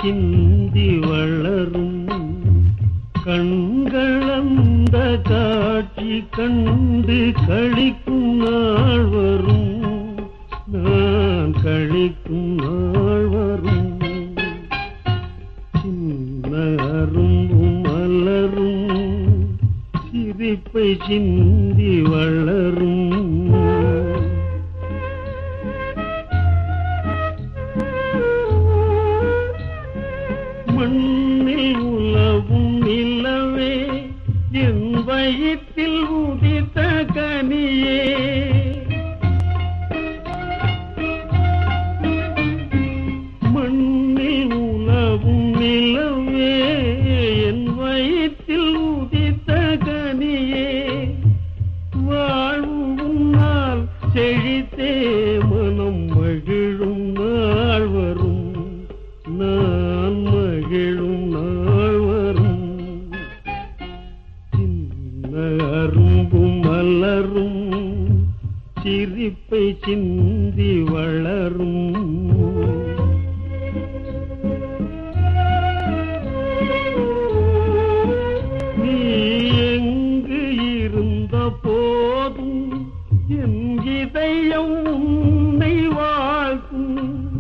சிந்தி வளரும் கண்களந்த காட்சி கண்டு கழிக்கும் நாள் வரும் நான் கழிக்கும் நாள் வரும் சின்ன அரும்பும் மலரும் சிரிப்பை சிந்தி வளரும் மண்ணில் உலவும் நிலவே என் வயிற்றில் உதித்த கனியே மண்ணில் உலவும் நிலவே என் வயிற்றில் உதித்த கனியே வாழ்வு உன்னால் செழித்தே மனம் மகிழும் நாள் வரும் நான் மகிழும் நாள் வரும் சின்ன அரும்பும் மலரும் சிரிப்பை சிந்தி வளரும் நீ எங்கு இருந்த போதும் என் இதயம் உன்னை வாழ்க்கும்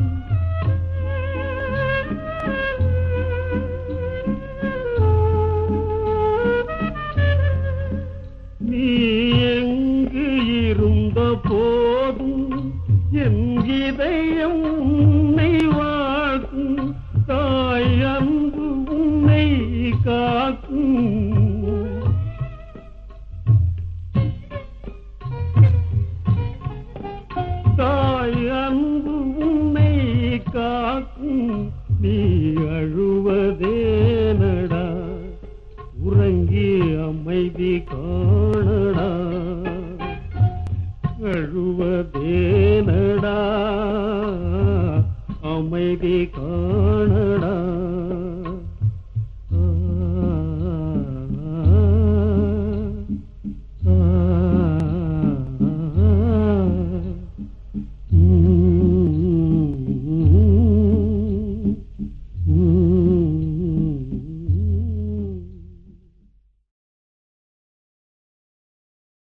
நீ எங்கு இருந்த போதும் என் இதயம் உன்னை வாழ்க்கும் தாய் அன்பு உன்னை காக்கும் தாய் அன்பு உன்னை காக்கும் நீ அழுவதே